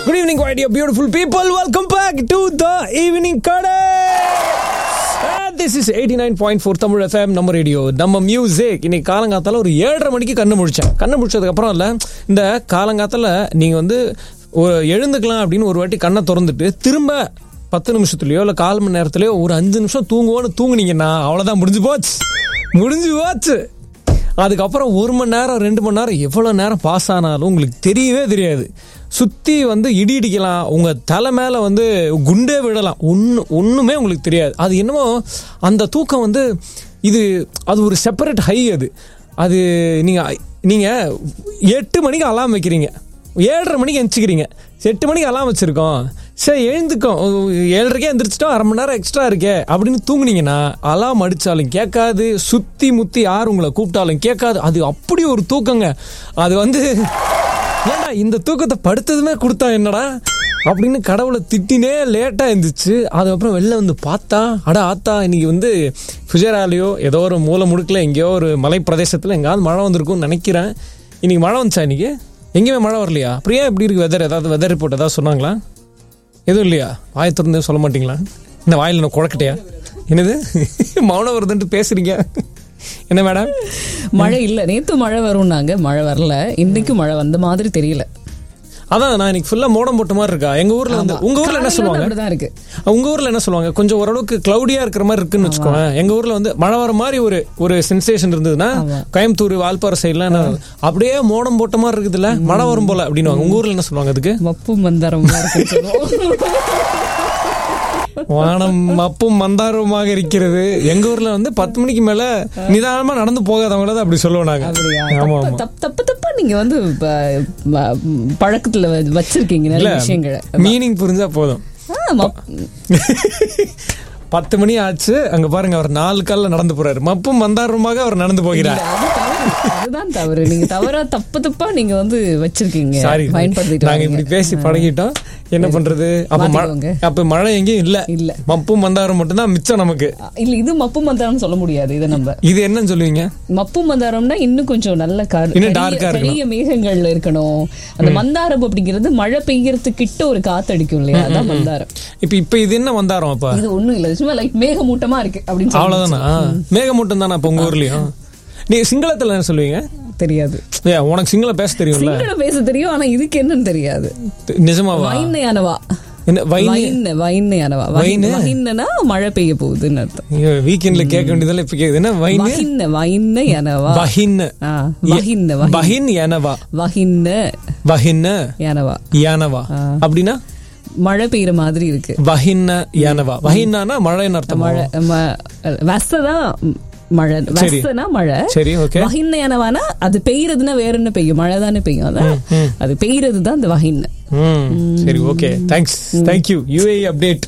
Good evening, my dear beautiful people. Welcome back to the evening கடை this is eighty nine point four Tamil FM நம்ம radio நம்ம music இன்னைக்கு காலங்காத்தால ஒரு ஏழரை மணிக்கு கண்ணு முடிச்சேன் கண்ணு முடிச்சதுக்கப்புறம் இல்லை இந்த காலங்காத்தால நீங்கள் வந்து ஒரு எழுந்துக்கலாம் அப்படின்னு ஒரு வாட்டி கண்ணை திறந்துட்டு திரும்ப பத்து நிமிஷத்துலையோ இல்லை கால் மணி நேரத்துலையோ ஒரு அஞ்சு நிமிஷம் தூங்குவோன்னு தூங்குனீங்கன்னா அவ்வளோதான் முடிஞ்சு போச்சு முடிஞ்சு போச்சு அதுக்கப்புறம் ஒரு மணி நேரம் ரெண்டு மணி நேரம் எவ்வளோ நேரம் பாஸ் ஆனாலும் உங்களுக்கு தெரியவே தெரியாது சுற்றி வந்து இடி இடிக்கலாம் உங்கள் தலை மேலே வந்து குண்டே விடலாம் ஒன்று ஒன்றுமே உங்களுக்கு தெரியாது அது என்னமோ அந்த தூக்கம் வந்து இது அது ஒரு செப்பரேட் ஹை அது அது நீங்கள் நீங்கள் எட்டு மணிக்கு அலாம் வைக்கிறீங்க ஏழரை மணிக்கு எந்திரிக்கிறீங்க எட்டு மணிக்கு அலாம் வச்சுருக்கோம் சரி எழுந்துக்கோம் ஏழரைக்கே எந்திரிச்சிட்டோம் அரை மணி நேரம் எக்ஸ்ட்ரா இருக்கே அப்படின்னு தூங்குனீங்கன்னா அலாம் அடித்தாலும் கேட்காது சுற்றி முத்தி யார் உங்களை கூப்பிட்டாலும் கேட்காது அது அப்படி ஒரு தூக்கங்க அது வந்து ஏன்டா இந்த தூக்கத்தை படுத்ததுமே கொடுத்தா என்னடா அப்படின்னு கடவுளை திட்டினே லேட்டாக இருந்துச்சு அதுக்கப்புறம் வெளில வந்து பார்த்தா அட ஆத்தா இன்னைக்கு வந்து ஃபுஜராலேயோ ஏதோ ஒரு மூலை முடுக்கில் எங்கேயோ ஒரு மலை பிரதேசத்தில் எங்கேயாவது மழை வந்திருக்கும்னு நினைக்கிறேன் இன்னைக்கு மழை வந்துச்சா இன்னைக்கு எங்கேயுமே மழை வரலையா அப்படியே எப்படி இருக்கு வெதர் ஏதாவது வெதர் ரிப்போர்ட் ஏதாவது சொன்னாங்களா எதுவும் இல்லையா வாய் திறந்து சொல்ல மாட்டீங்களா இந்த வாயில் நான் குழக்கட்டையா என்னது மௌனம் வருதுன்ட்டு பேசுறீங்க என்ன மேடம் மழை இல்ல நேத்து மழை வரும்னாங்க மழை வரல இன்னைக்கும் மழை வந்த மாதிரி தெரியல அதான் நான் இன்னைக்கு ஃபுல்லா மோடம் போட்ட மாதிரி இருக்கா எங்க ஊர்ல வந்து உங்க ஊர்ல என்ன காலையில சொல்லுவாங்க அப்படிதான் இருக்கு உங்க ஊர்ல என்ன சொல்லுவாங்க கொஞ்சம் ஓரளவுக்கு கிளவுடியா இருக்கிற மாதிரி இருக்குன்னு வச்சுக்கோங்க எங்க ஊர்ல வந்து மழை வர மாதிரி ஒரு ஒரு சென்சேஷன் இருந்ததுன்னா கோயம்புத்தூர் வால்பாறை சைட்லாம் என்ன அப்படியே மோடம் போட்ட மாதிரி இருக்குதுல்ல மழை வரும் போல அப்படின்னு உங்க ஊர்ல என்ன சொல்லுவாங்க அதுக்கு மப்பு மந்தாரமா இருக்குன்னு சொல்லுவோம். வானம் மப்பும் மந்தாரமாக இருக்கிறது எங்க ஊர்ல வந்து பத்து மணிக்கு மேல நிதானமா நடந்து போகாதவங்கள தான் அப்படி சொல்லுவோம் நாங்க அப்படியா? ஆமா தப்பு- ஆமா தப்பு தப்பு தப்பா நீங்க வந்து ப- ப- பழக்கத்துல வ- வச்சிருக்கீங்க இல்ல நிறைய விஷயங்களை மீனிங் புரிஞ்சா போதும் ஆ, மப்- பத்து மணி ஆச்சு அங்க பாருங்க அவர் நாலு கால்ல நடந்து போறாரு மப்பும் மந்தாரமாக அவர் நடந்து போகிறார் அது தவறு. அதுதான் தவறு நீங்க தவறா தப்பு தப்பா நீங்க வந்து வச்சிருக்கீங்க சாரி பயன்படுத்திட்டு நாங்க இப்படி வரீங்க. பேசி பழகிட்டோம் என்ன பண்றது அப்ப மழை மாத்திக்கோங்க. அப்ப மழை எங்கேயும் இல்ல இல்ல. மப்பும் மந்தாரம் மட்டும்தான் மிச்சம் நமக்கு இல்ல இது மப்பு மந்தாரம் சொல்ல முடியாது இதை நம்ம இது என்னன்னு சொல்லுவீங்க மப்பு மந்தாரம்னா இன்னும் கொஞ்சம் நல்ல கரு- இன்னும் பெரிய- dark ஆ இருக்கணும். பெரிய மேகங்கள்ல இருக்கணும் அந்த மந்தாரம் அப்படிங்கிறது மழை பெய்யறதுக்கு கிட்ட ஒரு காத்து அடிக்கும் இல்லையா அதான் மந்தாரம் இப்ப இப்ப இது என்ன வந்தாரம் அப்ப இது ஒண்ணும் இல்ல சும்மா லைட் மேகமூட்டமா இருக்கு அப்படின்னு சொல்லி அவ்வளவுதானா மேகமூட்டம் தானே அப்ப உங்க ஊர்லயும் நீங்க சிங்களத்துல என்ன சொல்லுவீங்க தெரியாது ஏ உனக்கு சிங்களம் பேச தெரியும்ல சிங்களம் பேச தெரியும் ஆனா இதுக்கு என்னன்னு தெரியாது நிஜமாவா வைன்னையானவா என்ன வைனி வைன் வைன்னையானவா வைனு? வைன்னா மழை பெய்ய போகுதுன்னு அர்த்தம் வீக்கெண்ட்ல கேட்க வேண்டியதெல்லாம் இப்ப கேக்குது என்ன வைனு வஹின்ன வைன்னையானவா வஹின் ஆ, வஹின்ன வஹின் வஹின் எனவா வஹின்ன வஹின் யானவா யானவா அப்படின்னா மழை பெய்யற மாதிரி இருக்கு வஹின்ன யானவா வஹின்னானா மழைன்னு அர்த்தமா மழை ம- வெசதான் மழை வெசனா மழை சரி ஓகே வஹின்னையானவானா அது பெய்யறதுன்னா வேற என்ன பெய்யும் மழை தானே பெய்யும் அதான் அது பெய்யறது தான் அந்த வஹின் ம் சரி okay thanks thank you UAE update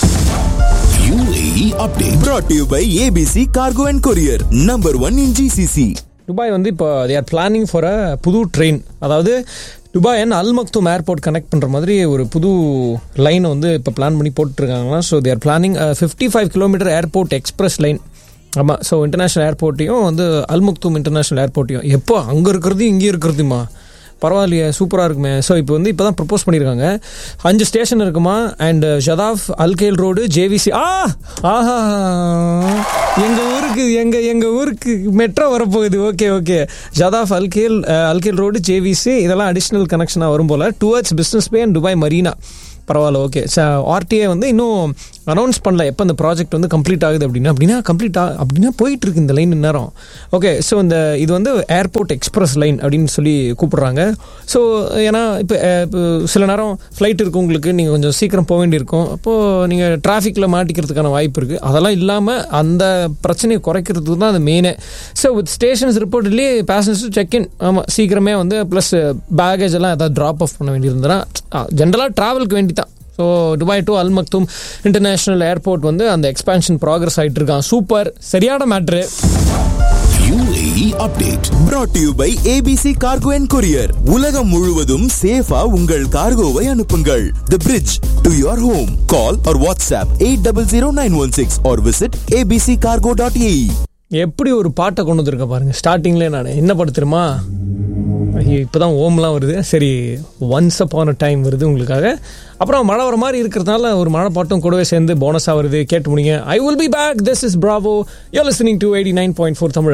UAE update brought to you by ABC Cargo and Courier, number one in GCC. Dubai வந்து இப்போ they are planning for a புது ட்ரெயின் அதாவது Dubai and Al Maktoum airport connect பண்ணுற மாதிரி ஒரு புது லைனை வந்து இப்போ பிளான் பண்ணி போட்டுருக்காங்களா so they are planning fifty five kilometre airport express line ஆமாம் ஸோ இன்டர்நேஷ்னல் ஏர்போர்ட்டையும் வந்து அல் மக்தூம் இன்டர்நேஷ்னல் ஏர்போர்ட்டையும் எப்போ அங்கே இருக்கிறது இங்கேயும் இருக்கிறதுமா பரவாயில்லையே சூப்பராக இருக்குமே ஸோ இப்போ வந்து இப்போ தான் ப்ரப்போஸ் பண்ணியிருக்காங்க அஞ்சு ஸ்டேஷன் இருக்குமா அண்ட் ஷதாஃப் அல்கேல் ரோடு ஜேவிசி ஆ ஆஹா எங்கள் ஊருக்கு எங்கள் எங்கள் ஊருக்கு மெட்ரோ வரப்போகுது ஓகே ஓகே ஷதாஃப் அல்கேல் அல்கேல் ரோடு ஜேவிசி இதெல்லாம் அடிஷ்னல் கனெக்ஷனாக வரும் போல் towards Business Bay and Dubai Marina பரவாயில்ல ஓகே ஆர்டிஏ வந்து இன்னும் அனௌன்ஸ் பண்ணல எப்போ அந்த ப்ராஜெக்ட் வந்து கம்ப்ளீட் ஆகுது அப்படின்னா அப்படின்னா கம்ப்ளீட் ஆ அப்படின்னா போயிட்டு இருக்கு இந்த லைன் நேரம் ஓகே ஸோ இந்த இது வந்து ஏர்போர்ட் எக்ஸ்பிரஸ் லைன் அப்படின்னு சொல்லி கூப்பிடுறாங்க ஸோ ஏன்னா இப்போ இப்போ சில நேரம் ஃப்ளைட் இருக்கும் உங்களுக்கு நீங்கள் கொஞ்சம் சீக்கிரம் போக வேண்டியிருக்கும் அப்போது நீங்கள் டிராஃபிக்கில் மாட்டிக்கிறதுக்கான வாய்ப்பு இருக்குது அதெல்லாம் இல்லாமல் அந்த பிரச்சனையை குறைக்கிறதுக்கு தான் அது மெயினே ஸோ வித் ஸ்டேஷன்ஸ் ரிப்போர்ட்லேயே பேசஞ்சர்ஸ் செக் இன் ஆமாம் சீக்கிரமே வந்து ப்ளஸ் பேகேஜ் எல்லாம் ஏதாவது ட்ராப் ஆஃப் பண்ண வேண்டியிருந்ததுன்னா ஜென்ரலாக ட்ராவலுக்கு வேண்டி தான் so Dubai to Al Maktoum international airport வந்து அந்த எக்ஸ்பான்ஷன் ப்ராக்ரஸ் ஆகிட்டு இருக்கான் சூப்பர் சரியான மேட்ரு UAE update brought to you by ABC Cargo and Courier. உலகம் முழுவதும் சேஃபா உங்கள் கார்கோவை அனுப்புங்கள். The bridge to your home. Call or WhatsApp 800916 or visit abccargo.ae. எப்படி ஒரு பாட்டை கொண்டு வந்திருக்க பாருங்க ஸ்டார்டிங்லேயே நான் என்ன பாட்டு தெரியுமா இப்போதான் ஓம்லாம் வருது சரி ஒன்ஸ் அப்பான் அ டைம் வருது உங்களுக்காக அப்புறம் மழை வர மாதிரி இருக்கிறதுனால ஒரு மழை பாட்டும் கூடவே சேர்ந்து போனஸாக வருது கேட்டு முடிங்க I will be back this is Bravo you listening to eighty nine point four Tamil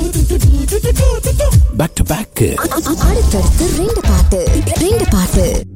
back to back அடுத்தடுத்து ரெண்டு பாட்டு ரெண்டு பாட்டு